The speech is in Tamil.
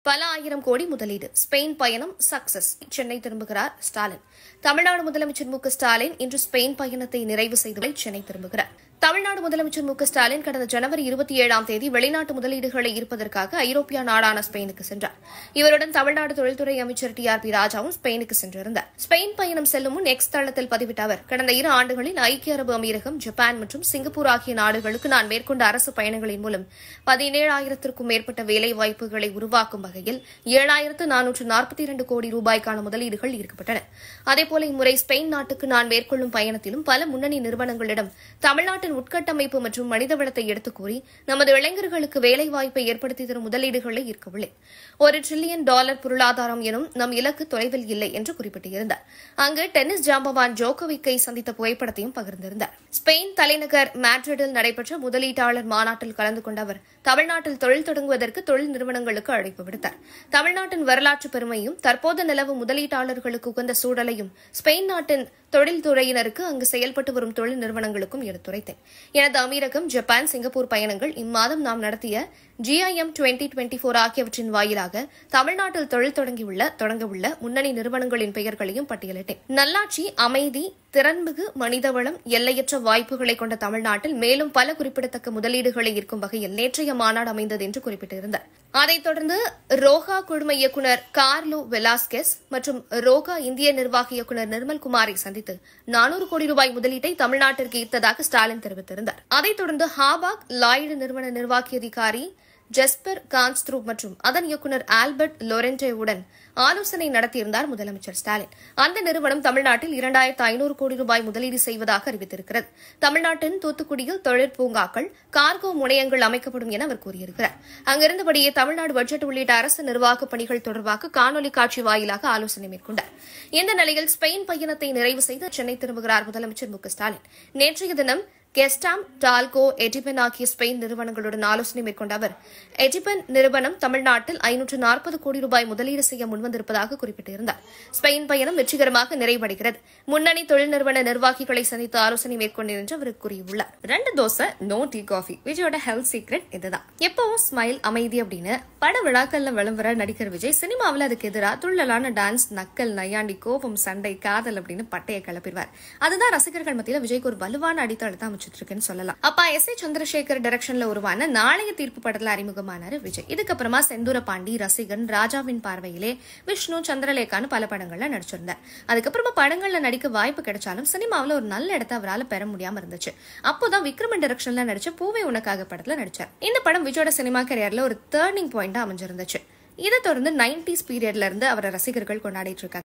பல ஆயிரம் கோடி முதலீடு ஸ்பெயின் பயணம் சக்சஸ் சென்னை திரும்புகிறார் ஸ்டாலின் தமிழ்நாடு முதலமைச்சர் மு க ஸ்டாலின் இன்று ஸ்பெயின் பயணத்தை நிறைவு செய்து சென்னை திரும்புகிறார் தமிழ்நாடு முதலமைச்சர் மு க ஸ்டாலின் கடந்த ஜனவரி இருபத்தி ஏழாம் தேதி வெளிநாட்டு முதலீடுகளை ஈர்ப்பதற்காக ஐரோப்பிய நாடான ஸ்பெயினுக்கு சென்றார் இவருடன் தமிழ்நாடு தொழில்துறை அமைச்சர் டி ஆர் பி ராஜாவும் ஸ்பெயினுக்கு சென்றிருந்தார் ஸ்பெயின் பயணம் செல்லும் முன் எக்ஸ் தளத்தில் பதிவிட்ட அவர் கடந்த இரு ஆண்டுகளில் ஐக்கிய அரபு அமீரகம் ஜப்பான் மற்றும் சிங்கப்பூர் ஆகிய நாடுகளுக்கு நான் மேற்கொண்ட அரசு பயணங்களின் மூலம் பதினேழாயிரத்திற்கும் மேற்பட்ட வேலை வாய்ப்புகளை உருவாக்கும் வகையில் ஏழாயிரத்து நானூற்று நாற்பத்தி இரண்டு கோடி ரூபாய்க்கான முதலீடுகள் ஈர்க்கப்பட்டன அதேபோல இம்முறை ஸ்பெயின் நாட்டுக்கு நான் மேற்கொள்ளும் பயணத்திலும் பல முன்னணி நிறுவனங்களிடம் தமிழ்நாட்டின் உட்கட்டமைப்பு மற்றும் மனிதவளத்தை எடுத்துக் கூறி நமது இளைஞர்களுக்கு வேலைவாய்ப்பை ஏற்படுத்தி தரும் முதலீடுகளை ஈர்க்கவில்லை ஒரு டிரில்லியன் டாலர் பொருளாதாரம் எனும் நம் இலக்கு தொலைவில் இல்லை என்று குறிப்பிட்டிருந்தார் அங்கு டென்னிஸ் ஜாம்பவான் ஜோகோவிக்கை சந்தித்த புகைப்படத்தையும் பகிர்ந்திருந்தார் ஸ்பெயின் தலைநகர் மேட்ரிடில் நடைபெற்ற முதலீட்டாளர் மாநாட்டில் கலந்து கொண்ட அவர் தமிழ்நாட்டில் தொழில் தொடங்குவதற்கு தொழில் நிறுவனங்களுக்கு அழைப்பு விடுத்தார் தமிழ்நாட்டின் வரலாற்று பெருமையும் தற்போது நிலவும் முதலீட்டாளர்களுக்கு உகந்த சூழலையும் ஸ்பெயின் நாட்டின் தொழில்துறையினருக்கு அங்கு செயல்பட்டு வரும் தொழில் நிறுவனங்களுக்கும் எடுத்துரைத்தேன் எனது அமீரகம் ஜப்பான் சிங்கப்பூர் பயணங்கள் இம்மாதம் நாம் நடத்திய ஜிஐஎம் டுவெண்டி டுவெண்டி போர் ஆகியவற்றின் வாயிலாக தமிழ்நாட்டில் தொழில் தொடங்கியுள்ள தொடங்கவுள்ள முன்னணி நிறுவனங்களின் பெயர்களையும் பட்டியலிட்டேன் நல்லாட்சி அமைதி திறன்மிகு மனிதவளம் எல்லையற்ற வாய்ப்புகளை கொண்ட தமிழ்நாட்டில் மேலும் பல குறிப்பிடத்தக்க முதலீடுகளை ஈர்க்கும் வகையில் நேற்றைய மாநாடு அமைந்தது என்று குறிப்பிட்டிருந்தார் அதைத் தொடர்ந்து ரோகா குழும இயக்குநர் கார்லோ வெலாஸ்கெஸ் மற்றும் ரோகா இந்திய நிர்வாக இயக்குநர் நிர்மல் குமாரை சந்தித்து நானூறு கோடி ரூபாய் முதலீட்டை தமிழ்நாட்டிற்கு ஈர்த்ததாக ஸ்டாலின் தெரிவித்திருந்தார் அதைத் தொடர்ந்து ஹாபாக் லாய்டு நிறுவன நிர்வாகி அதிகாரி ஜெஸ்பர் கான்ஸ்த்ரூ மற்றும் அதன் இயக்குநர் ஆல்பர்ட் லொரென்டேவுடன் ஆலோசனை நடத்தியிருந்தார் முதலமைச்சர் ஸ்டாலின் அந்த நிறுவனம் தமிழ்நாட்டில் இரண்டாயிரத்து ஐநூறு கோடி ரூபாய் முதலீடு செய்வதாக அறிவித்திருக்கிறது தமிழ்நாட்டின் தூத்துக்குடியில் தொழிற்பூங்காக்கள் கார்கோ முனையங்கள் அமைக்கப்படும் என அவர் கூறியிருக்கிறார் அங்கிருந்தபடியே தமிழ்நாடு பட்ஜெட் உள்ளிட்ட அரசு நிர்வாக பணிகள் தொடர்பாக காணொலி காட்சி வாயிலாக ஆலோசனை மேற்கொண்டார் இந்த நிலையில் ஸ்பெயின் பயணத்தை நிறைவு செய்து சென்னை திரும்புகிறார் முதலமைச்சர் மு க ஸ்டாலின் நேற்றைய தினம் கெஸ்டாம் டால்கோ எடிபன் ஆகிய ஸ்பெயின் நிறுவனங்களுடன் ஆலோசனை மேற்கொண்ட அவர் எடிபன் நிறுவனம் தமிழ்நாட்டில் ஐநூற்று நாற்பது கோடி ரூபாய் முதலீடு செய்ய முன்வந்திருப்பதாக குறிப்பிட்டிருந்தார் ஸ்பெயின் பயணம் வெற்றிகரமாக நிறைவடைகிறது முன்னணி தொழில் நிறுவன நிர்வாகிகளை சந்தித்து ஆலோசனை மேற்கொண்டேன் என்று அவர் கூறியுள்ளார் ரெண்டு தோசை நோ டீ காஃபி விஜயோட ஹெல்த் சீக்ரெட் இதுதான் எப்பவும் ஸ்மைல் அமைதி அப்படின்னு பட விழாக்கள்ல விளம்பர நடிகர் விஜய் சினிமாவில் அதுக்கு எதிராக துள்ளலான டான்ஸ் நக்கல் நையாண்டி கோபம் சண்டை காதல் அப்படின்னு பட்டையை கிளப்பிடுவார் அதுதான் ரசிகர்கள் மத்தியில் விஜய்க்கு ஒரு வலுவான அடித்தளத்தை அமைச்சிட்டு இருக்குன்னு சொல்லலாம் அப்பா எஸ் ஏ சந்திரசேகர் டைரக்ஷன்ல உருவான நாளைய தீர்ப்பு படத்துல அறிமுகமானாரு விஜய் இதுக்கப்புறமா செந்தூர பாண்டி ரசிகன் ராஜாவின் பார்வையிலே விஷ்ணு சந்திரலேகான்னு பல படங்கள்ல நடிச்சிருந்தார் அதுக்கப்புறமா படங்கள்ல நடிக்க வாய்ப்பு கிடைச்சாலும் சினிமாவில் ஒரு நல்ல இடத்த அவரால் பெற முடியாம இருந்துச்சு அப்போதான் விக்ரமன் டைரக்ஷன்ல நடிச்ச பூவே உனக்காக படத்துல நடிச்சார் இந்த படம் விஜயோட சினிமா கரியர்ல ஒரு டேர்னிங் பாயிண்டா அமைஞ்சிருந்துச்சு இதை தொடர்ந்து நைன்டிஸ் பீரியட்ல இருந்து அவரை ரசிகர்கள் கொண்டாடிட்டு இருக்காங்க